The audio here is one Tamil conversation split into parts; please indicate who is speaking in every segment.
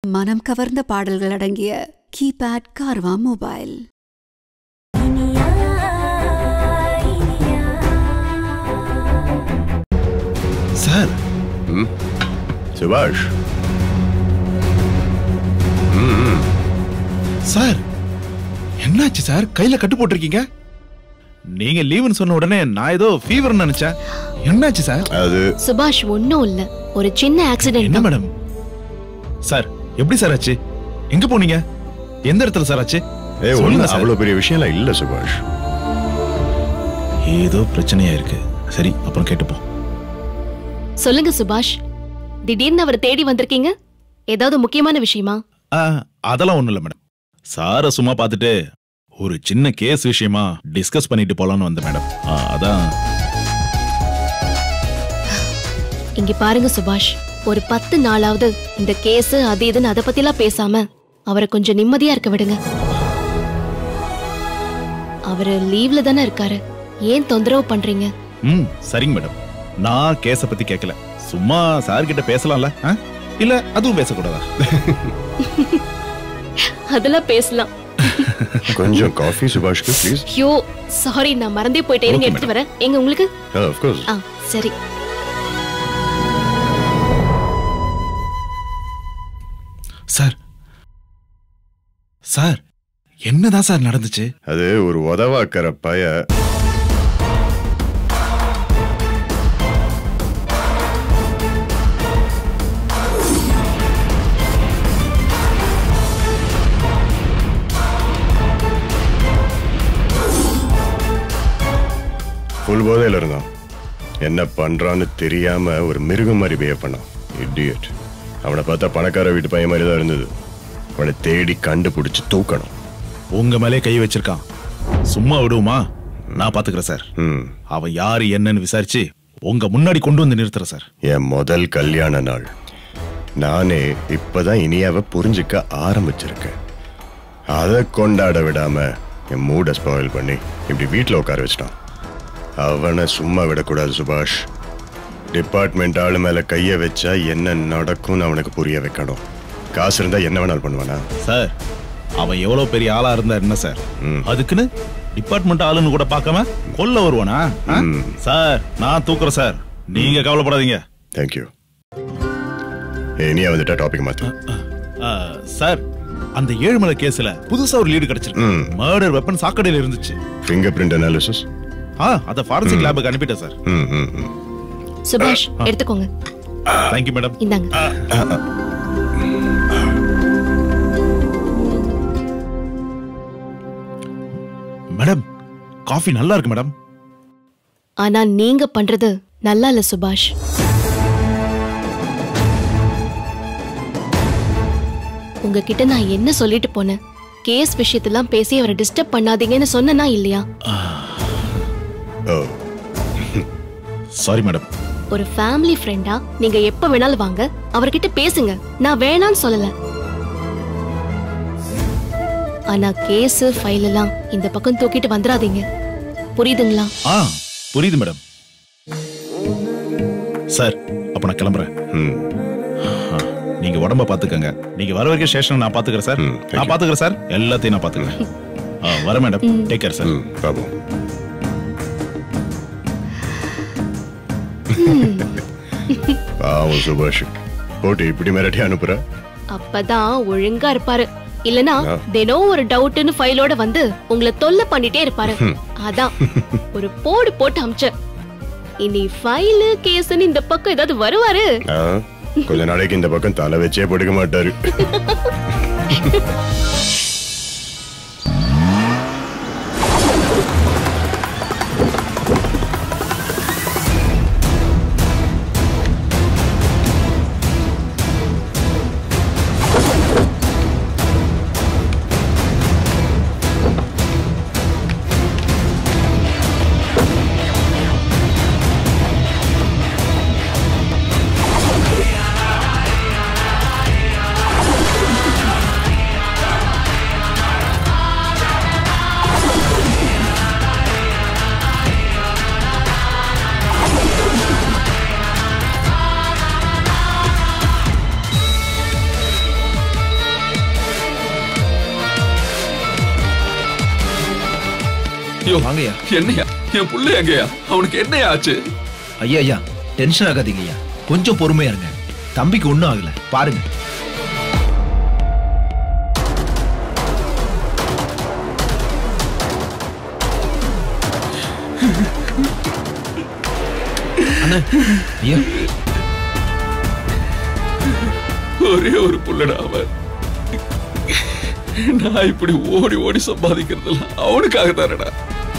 Speaker 1: மனம் கவர்ந்த பாடல்கள் அடங்கிய கீபேட் கார்வா மொபைல்
Speaker 2: சார்
Speaker 3: சுபாஷ்
Speaker 2: சார் என்னாச்சு சார் கையில கட்டு போட்டிருக்கீங்க நீங்க லீவுன்னு சொன்ன உடனே நான் ஏதோ ஃபீவர் நினைச்சேன் என்னாச்சு சார்
Speaker 3: அது
Speaker 4: சுபாஷ் ஒன்னும் இல்ல ஒரு சின்ன ஆக்சிடென்ட்
Speaker 2: என்ன
Speaker 4: தான்
Speaker 2: மேடம் சார் எப்படி சார் ஆச்சு எங்க போனீங்க எந்த இடத்துல சார் ஆச்சு
Speaker 3: ஏ
Speaker 2: சொல்லுங்க
Speaker 3: ஒண்ணு
Speaker 2: சார்.
Speaker 3: அவ்வளவு பெரிய விஷயம்லாம் இல்ல சுபாஷ்
Speaker 2: ஏதோ பிரச்சனையா இருக்கு சரி அப்புறம் கேட்டுப்போம்
Speaker 4: சொல்லுங்க சுபாஷ் திடீர்னு அவரை தேடி வந்திருக்கீங்க ஏதாவது முக்கியமான விஷயமா
Speaker 2: ஆ, அதெல்லாம் ஒண்ணும் இல்ல மேடம் சார சும்மா பார்த்துட்டு ஒரு சின்ன கேஸ் விஷயமா டிஸ்கஸ் பண்ணிட்டு போலாம்னு வந்தேன் மேடம் ஆ, அதான்
Speaker 4: இங்க பாருங்க சுபாஷ் ஒரு பத்து நாளாவது இந்த கேஸ் அது இதுன்னு அதை பத்திலாம் பேசாம அவரை கொஞ்சம் நிம்மதியா இருக்க விடுங்க அவரு லீவ்ல தானே இருக்காரு ஏன் தொந்தரவு பண்றீங்க
Speaker 2: ம் சரிங்க மேடம் நான் கேஸ பத்தி கேட்கல சும்மா சார் கிட்ட பேசலாம்ல ஆ? இல்ல அதுவும் பேசக்கூடாதா
Speaker 4: அதெல்லாம் பேசலாம்
Speaker 3: கொஞ்சம் காஃபி சுபாஷ்க்கு ப்ளீஸ்
Speaker 4: ஐயோ சாரி நான் மறந்தே போயிட்டேன் இருங்க
Speaker 2: Okay,
Speaker 4: எடுத்துட்டு வரேன் எங்க உங்களுக்கு
Speaker 3: ஆஃப் கோர்ஸ்
Speaker 4: ஆ சரி
Speaker 2: சார் சார் என்னதான் சார் நடந்துச்சு
Speaker 3: அது ஒரு உதவாக்கிற பய ஃபுல் போதையில இருந்தான் என்ன பண்றான்னு தெரியாம ஒரு மிருகம் மாதிரி பிஹேவ் பண்ணான் இடியட் அவனை பார்த்தா பணக்கார வீட்டு பையன் மாதிரி தான் இருந்தது அவனை தேடி கண்டுபிடிச்சு தூக்கணும்
Speaker 2: உங்க மேலே கை வச்சிருக்கான் சும்மா விடுவோமா நான் பாத்துக்கிறேன் சார்
Speaker 3: ம்
Speaker 2: அவன் யாரு என்னன்னு விசாரிச்சு உங்க முன்னாடி கொண்டு வந்து நிறுத்துறேன் சார்
Speaker 3: என் முதல் கல்யாண நாள் நானே இப்பதான் இனியாவை புரிஞ்சுக்க ஆரம்பிச்சிருக்கேன் அதை கொண்டாட விடாம என் மூட ஸ்பாயில் பண்ணி இப்படி வீட்டில் உட்கார வச்சிட்டான் அவனை சும்மா விடக்கூடாது சுபாஷ் டிபார்ட்மெண்ட் ஆளு மேல கைய வச்சா என்ன நடக்கும்னு அவனுக்கு புரிய வைக்கணும் காசு இருந்தா என்ன வேணாலும் பண்ணுவானா
Speaker 2: சார் அவன் எவ்வளவு பெரிய ஆளா இருந்தா என்ன சார்
Speaker 3: ம்.
Speaker 2: அதுக்குன்னு டிபார்ட்மெண்ட் ஆளுன்னு கூட பார்க்காம கொல்ல வருவானா ஆ?
Speaker 3: ம்.
Speaker 2: சார் நான் தூக்குறேன் சார் நீங்க கவலைப்படாதீங்க
Speaker 3: தேங்க்யூ இனியா வந்துட்டா டாபிக் மாத்து
Speaker 2: ஆ, சார் அந்த ஏழுமலை கேஸ்ல புதுசா ஒரு லீடு கிடைச்சிருக்கு
Speaker 3: ம்.
Speaker 2: மர்டர் வெப்பன் சாக்கடையில இருந்துச்சு
Speaker 3: ஃபிங்கர் பிரிண்ட் அனாலிசிஸ்
Speaker 2: ஆ அத ஃபாரன்சிக் லேபுக்கு அனுப்பிட்டேன் சார்
Speaker 3: ம் ம் ம்
Speaker 4: சுபாஷ் எடுத்துக்கோங்க
Speaker 2: தேங்க்யூ மேடம்
Speaker 4: இந்தாங்க
Speaker 2: மேடம் காஃபி நல்லா இருக்கு மேடம்
Speaker 4: ஆனா நீங்க பண்றது நல்லா இல்ல சுபாஷ் உங்ககிட்ட நான் என்ன சொல்லிட்டு போனேன் கேஸ் விஷயத்தெல்லாம் பேசி அவரை டிஸ்டர்ப் பண்ணாதீங்கன்னு சொன்னனா இல்லையா
Speaker 3: ஓ
Speaker 2: சாரி மேடம்
Speaker 4: ஒரு ஃபேமிலி ஃப்ரெண்டா நீங்க எப்ப வேணாலும் வாங்க அவர்கிட்ட பேசுங்க நான் வேணான்னு சொல்லல ஆனா கேஸ் ஃபைல் எல்லாம் இந்த பக்கம் தூக்கிட்டு வந்துடாதீங்க புரியுதுங்களா
Speaker 2: ஆ புரியுது மேடம் சார் அப்ப நான் கிளம்புறேன்
Speaker 3: ம்
Speaker 2: ஆ, நீங்க உடம்ப பாத்துக்கங்க நீங்க வர வரைக்கும் ஸ்டேஷன் நான் பாத்துக்கிறேன் சார்
Speaker 3: ம், thank
Speaker 2: நான்
Speaker 3: you.
Speaker 2: பாத்துக்கிறேன் சார் எல்லாத்தையும் நான் பாத்துக்கிறேன் ஆ, வரேன் மேடம் டேக் கேர் சார்
Speaker 3: ம் பாப்போம் பாவம் சுபாஷ் போட்டு இப்படி மிரட்டி அனுப்புற
Speaker 4: அப்பதான் ஒழுங்கா இருப்பாரு இல்லனா
Speaker 3: ஆ.
Speaker 4: தினம் ஒரு டவுட்னு ஃபைலோட வந்து உங்களை தொல்லை பண்ணிட்டே இருப்பாரு அதான் ஒரு போடு போட்டு அமிச்ச இனி ஃபைலு கேஸ்னு இந்த பக்கம் ஏதாவது வருவாரு
Speaker 3: ஆ, கொஞ்ச நாளைக்கு இந்த பக்கம் தலை வச்சே படுக்க மாட்டாரு
Speaker 5: ஐயோ
Speaker 6: வாங்கய்யா.
Speaker 5: என்னையா என் புள்ள எங்கயா அவனுக்கு என்னையா ஆச்சு
Speaker 6: ஐயா ஐயா டென்ஷன் ஆகாதீங்க ஐயா கொஞ்சம் பொறுமையா இருங்க தம்பிக்கு ஒண்ணும் ஆகல பாருங்க
Speaker 5: அண்ணா
Speaker 6: ஐயா
Speaker 5: ஒரே ஒரு புள்ளடா அவன் நான் இப்படி ஓடி ஓடி சம்பாதிக்கிறதுலாம் அவனுக்காக தானடா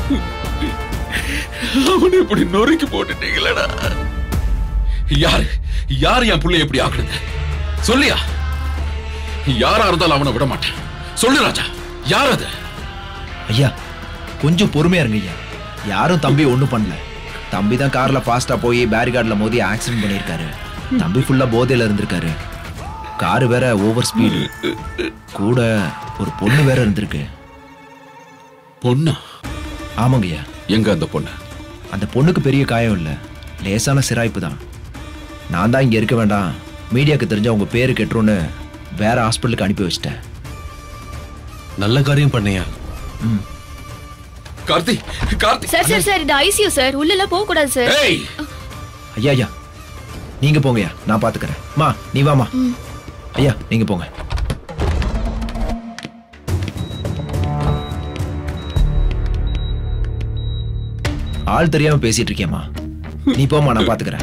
Speaker 5: அவனை இப்படி நொறுக்கி போட்டுட்டீங்களடா யாரு யார் என் புள்ளைய இப்படி ஆக்குனது சொல்லியா யாரா இருந்தாலும் அவனை விட மாட்டேன் சொல்லு ராஜா யார் அது
Speaker 6: ஐயா கொஞ்சம் பொறுமையா இருங்க ஐயா யாரும் தம்பி ஒண்ணும் பண்ணல தம்பி தான் கார்ல ஃபாஸ்டா போய் பேரிகார்ட்ல மோதி ஆக்சிடென்ட் பண்ணிருக்காரு தம்பி ஃபுல்லா போதையில இருந்திருக்காரு காரு வேற ஓவர் ஸ்பீடு கூட ஒரு பொண்ணு வேற இருந்திருக்கு
Speaker 5: பொண்ணா
Speaker 6: ஆமாங்க ஐயா
Speaker 5: எங்க அந்த பொண்ணு
Speaker 6: அந்த பொண்ணுக்கு பெரிய காயம் இல்ல லேசான சிராய்ப்பு தான் நான் தான் இங்க இருக்க வேண்டாம் மீடியாக்கு தெரிஞ்ச உங்க பேரு கெட்டுருன்னு வேற ஹாஸ்பிட்டலுக்கு அனுப்பி வச்சிட்டேன்
Speaker 7: நல்ல காரியம் பண்ணியா
Speaker 5: Karthi Karthi
Speaker 4: sir sir sir இந்த ஐசியூ சார் உள்ள எல்லாம் போக கூடாது சார்
Speaker 5: ஏய்
Speaker 6: ஐயா ஐயா நீங்க போங்கய்யா நான் பாத்துக்கறேன் மா நீ வாமா ஐயா நீங்க போங்க ஆள் தெரியாம பேசிட்டு இருக்கேம்மா நீ போமா நான் பாத்துக்கறேன்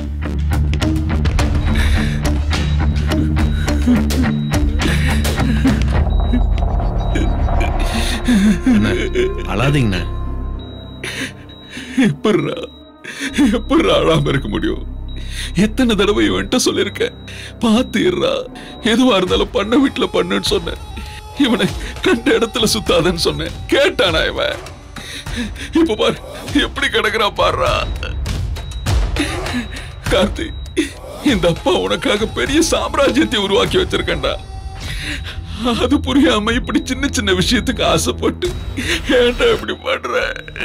Speaker 7: அண்ணா அழாதீங்கண்ணா
Speaker 5: எப்பட்றா எப்பட்றா அழாம இருக்க முடியும் எத்தனை தடவை இவன்ட்ட சொல்லிருக்கேன் பாத்துடுறா எதுவா இருந்தாலும் பண்ண வீட்டுல பண்ணுன்னு சொன்னேன் இவனை கண்ட இடத்துல சுத்தாதன்னு சொன்னேன் கேட்டானா இவன் இப்ப பாரு எப்படி கிடக்குறான் பாருடா கார்த்தி இந்த அப்பா உனக்காக பெரிய சாம்ராஜ்யத்தை உருவாக்கி வச்சிருக்கேன்டா அது புரியாம இப்படி சின்ன சின்ன விஷயத்துக்கு ஆசைப்பட்டு ஏன்டா இப்படி பண்ற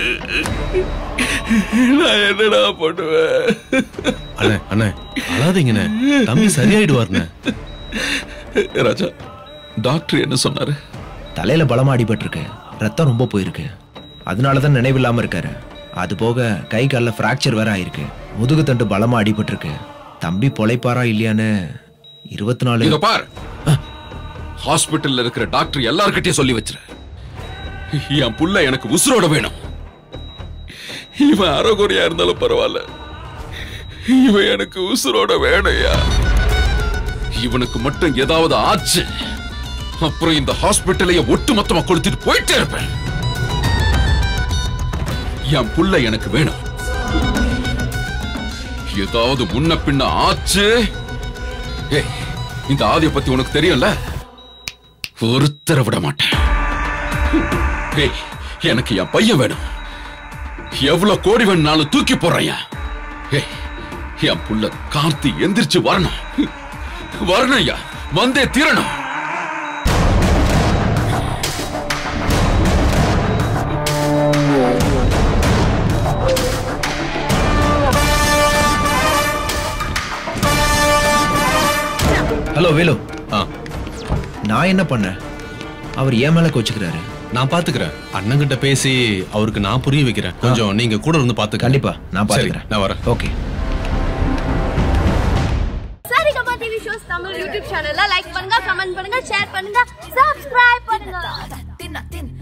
Speaker 5: நான் என்னடா பண்ணுவேன்
Speaker 7: அண்ணே அண்ணே அழாதீங்கண்ணே தம்பி சரியாயிடுவார்ண்ணே
Speaker 5: ராஜா டாக்டர் என்ன சொன்னாரு
Speaker 6: தலையில பலமா அடிபட்டிருக்கு ரத்தம் ரொம்ப போயிருக்கு அதனாலதான் நினைவில்லாம இருக்காரு அது போக கை கால்ல பிராக்சர் வேற ஆயிருக்கு முதுகு தண்டு பலமா அடிபட்டிருக்கு தம்பி பொழைப்பாரா இல்லையான்னு இருபத்தி நாலு
Speaker 5: இத பார் ஹாஸ்பிட்டல்ல இருக்கிற டாக்டர் எல்லார்கிட்டயும் சொல்லி வச்சிரு என் புள்ள எனக்கு உசுரோட வேணும் இவன் அறகுறையா இருந்தாலும் பரவாயில்ல இவன் எனக்கு உசுரோட வேணும்யா இவனுக்கு மட்டும் ஏதாவது ஆச்சு அப்புறம் இந்த ஹாஸ்பிட்டலையே ஒட்டு மொத்தமா கொளுத்திட்டு போயிட்டே இருப்பேன் என் புள்ள எனக்கு வேணும் ஏதாவது முன்ன பின்ன ஆச்சு ஏய் இந்த ஆதிய பத்தி உனக்கு தெரியும்ல ஒருத்தரை விட மாட்டேன் ஏய் எனக்கு என் பையன் வேணும் எவ்வளவு கோடி வேணும்னாலும் தூக்கி போடுறேன் ஏய் என் புள்ள கார்த்தி எந்திரிச்சு வரணும் வரணும் ஐயா வந்தே தீரணும்
Speaker 6: ஹலோ வேலு
Speaker 7: ஆ
Speaker 6: நான் என்ன பண்ணேன் அவர் ஏன் மேல கோச்சுக்கிறாரு
Speaker 7: நான் பாத்துக்கிறேன் அண்ணன்கிட்ட பேசி அவருக்கு நான் புரிய வைக்கிறேன் கொஞ்சம் நீங்க கூட இருந்து பாத்துக்க
Speaker 6: கண்டிப்பா நான்
Speaker 7: சரி,
Speaker 6: பாத்துக்கிறேன்
Speaker 7: நான் வரேன்
Speaker 6: okay
Speaker 8: Saregama TV shows Tamil YouTube சேனல்ல லைக் பண்ணுங்க கமெண்ட் பண்ணுங்க ஷேர் பண்ணுங்க சப்ஸ்கிரைப் பண்ணுங்க